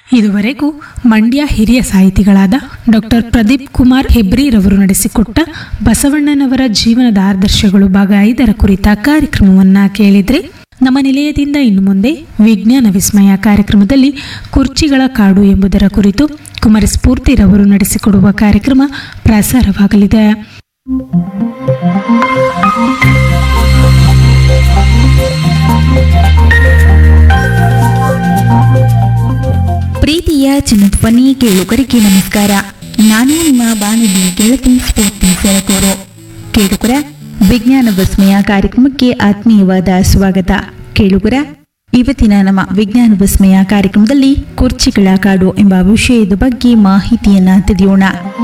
ಇದುವರೆಗೂ ಮಂಡ್ಯ ಹಿರಿಯ ಸಾಹಿತಿಗಳಾದ ಡಾಕ್ಟರ್ ಪ್ರದೀಪ್ ಕುಮಾರ್ ಹೆಬ್ರಿರವರು ನಡೆಸಿಕೊಟ್ಟ ಬಸವಣ್ಣನವರ ಜೀವನದ ಆದರ್ಶಗಳು ಭಾಗ ಐದರ ಕುರಿತ ಕಾರ್ಯಕ್ರಮವನ್ನ ಕೇಳಿದ್ರೆ ನಮ್ಮ ನಿಲಯದಿಂದ ಇನ್ನು ಮುಂದೆ ವಿಜ್ಞಾನ ವಿಸ್ಮಯ ಕಾರ್ಯಕ್ರಮದಲ್ಲಿ ಕುರ್ಚಿಗಳ ಕಾಡು ಎಂಬುದರ ಕುರಿತು ಕುಮಾರ ಸ್ಫೂರ್ತಿರವರು ನಡೆಸಿಕೊಡುವ ಕಾರ್ಯಕ್ರಮ ಪ್ರಸಾರವಾಗಲಿದೆ ಪ್ರೀತಿಯ ಚಿನ್ನಧ್ವನಿ ಕೇಳುಗರಿಗೆ ನಮಸ್ಕಾರ ನಾನು ನಿಮ್ಮ ಬಾನುಲಿ ಗೆಳತಿ ಸ್ಫೂರ್ತಿ ಸೆಳಕೂರು ಕೇಳುಗರ ವಿಜ್ಞಾನ ವಿಸ್ಮಯ ಕಾರ್ಯಕ್ರಮಕ್ಕೆ ಆತ್ಮೀಯವಾದ ಸ್ವಾಗತ ಕೇಳುಗರ ಇವತ್ತಿನ ನಮ್ಮ ವಿಜ್ಞಾನ ವಿಸ್ಮಯ ಕಾರ್ಯಕ್ರಮದಲ್ಲಿ ಕುರ್ಚಿಗಳ ಕಾಡು ಎಂಬ ವಿಷಯದ ಬಗ್ಗೆ ಮಾಹಿತಿಯನ್ನ ತಿಳಿಯೋಣ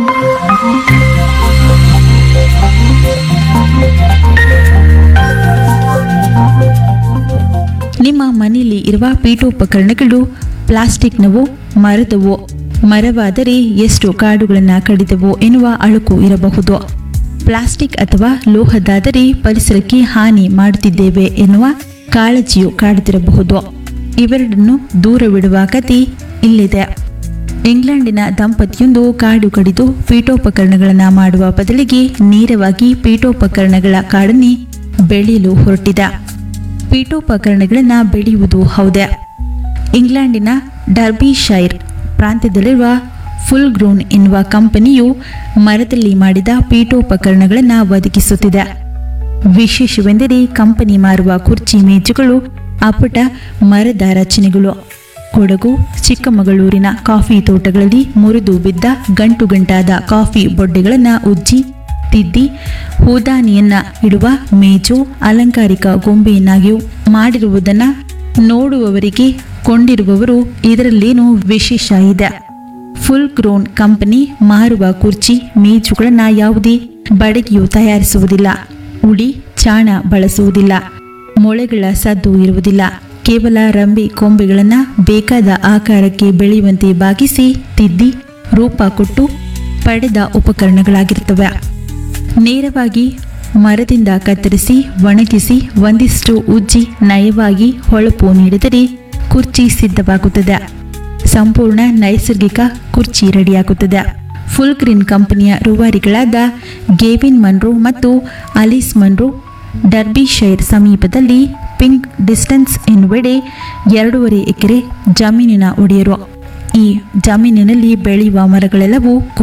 ನಿಮ್ಮ ಮನೆಯಲ್ಲಿ ಇರುವ ಪೀಠೋಪಕರಣಗಳು ಪ್ಲಾಸ್ಟಿಕ್ನವು ಮರದವು ಮರವಾದರೆ ಎಷ್ಟು ಕಾಡುಗಳನ್ನು ಕಡಿದವು ಎನ್ನುವ ಅಳುಕು ಇರಬಹುದು ಪ್ಲಾಸ್ಟಿಕ್ ಅಥವಾ ಲೋಹದಾದರೆ ಪರಿಸರಕ್ಕೆ ಹಾನಿ ಮಾಡುತ್ತಿದ್ದೇವೆ ಎನ್ನುವ ಕಾಳಜಿಯು ಕಾಡುತ್ತಿರಬಹುದು ಇವೆರಡನ್ನು ದೂರವಿಡುವ ಕತೆ ಇಲ್ಲಿದೆ ಇಂಗ್ಲೆಂಡಿನ ದಂಪತಿಯೊಂದು ಕಾಡು ಕಡಿದು ಪೀಠೋಪಕರಣಗಳನ್ನು ಮಾಡುವ ಬದಲಿಗೆ ನೇರವಾಗಿ ಪೀಠೋಪಕರಣಗಳ ಕಾಡನ್ನೇ ಬೆಳೆಯಲು ಹೊರಟಿದ ಪೀಠೋಪಕರಣಗಳನ್ನು ಬೆಳೆಯುವುದು ಹೌದೇ ಇಂಗ್ಲೆಂಡಿನ ಡರ್ಬಿಶೈರ್ ಪ್ರಾಂತ್ಯದಲ್ಲಿರುವ ಫುಲ್ ಗ್ರೋನ್ ಎನ್ನುವ ಕಂಪನಿಯು ಮರದಲ್ಲಿ ಮಾಡಿದ ಪೀಠೋಪಕರಣಗಳನ್ನು ಒದಗಿಸುತ್ತಿದೆ ವಿಶೇಷವೆಂದರೆ ಕಂಪನಿ ಮಾರುವ ಕುರ್ಚಿ ಮೇಜುಗಳು ಅಪ್ಪಟ ಮರದ ರಚನೆಗಳು ಕೊಡಗು ಚಿಕ್ಕಮಗಳೂರಿನ ಕಾಫಿ ತೋಟಗಳಲ್ಲಿ ಮುರಿದು ಬಿದ್ದ ಗಂಟು ಗಂಟಾದ ಕಾಫಿ ಬೊಡ್ಡೆಗಳನ್ನು ಉಜ್ಜಿ ತಿದ್ದಿ ಹೂದಾನಿಯನ್ನ ಇಡುವ ಮೇಜು ಅಲಂಕಾರಿಕ ಗೊಂಬೆಯನ್ನಾಗಿಯೂ ಮಾಡಿರುವುದನ್ನು ನೋಡುವವರಿಗೆ ಕೊಂಡಿರುವವರು ಇದರಲ್ಲೇನೂ ವಿಶೇಷ ಇದೆ ಫುಲ್ ಗ್ರೋನ್ ಕಂಪನಿ ಮಾರುವ ಕುರ್ಚಿ ಮೇಜುಗಳನ್ನು ಯಾವುದೇ ಬಡಗಿಯು ತಯಾರಿಸುವುದಿಲ್ಲ ಉಳಿ ಚಾಣ ಬಳಸುವುದಿಲ್ಲ ಮೊಳೆಗಳ ಸದ್ದು ಇರುವುದಿಲ್ಲ ಕೇವಲ ರಂಬೆ ಕೊಂಬೆಗಳನ್ನು ಬೇಕಾದ ಆಕಾರಕ್ಕೆ ಬೆಳೆಯುವಂತೆ ಬಾಗಿಸಿ ತಿದ್ದಿ ರೂಪ ಕೊಟ್ಟು ಪಡೆದ ಉಪಕರಣಗಳಾಗಿರ್ತವೆ ನೇರವಾಗಿ ಮರದಿಂದ ಕತ್ತರಿಸಿ ಒಣಗಿಸಿ ಒಂದಿಷ್ಟು ಉಜ್ಜಿ ನಯವಾಗಿ ಹೊಳಪು ನೀಡಿದರೆ ಕುರ್ಚಿ ಸಿದ್ಧವಾಗುತ್ತದೆ ಸಂಪೂರ್ಣ ನೈಸರ್ಗಿಕ ಕುರ್ಚಿ ರೆಡಿಯಾಗುತ್ತದೆ ಫುಲ್ ಗ್ರೀನ್ ಕಂಪನಿಯ ರೂವಾರಿಗಳಾದ ಗೇವಿನ್ ಮನ್ರೋ ಮತ್ತು ಅಲಿಸ್ ಮನ್ರೋ ಡರ್ಬಿಶೈರ್ ಸಮೀಪದಲ್ಲಿ ಪಿಂಕ್ ಡಿಸ್ಟೆನ್ಸ್ ಎನ್ನುವೆಡೆ ಎರಡೂವರೆ ಎಕರೆ ಜಮೀನಿನ ಒಡೆಯರು ಈ ಜಮೀನಿನಲ್ಲಿ ಬೆಳೆಯುವ ಮರಗಳೆಲ್ಲವೂ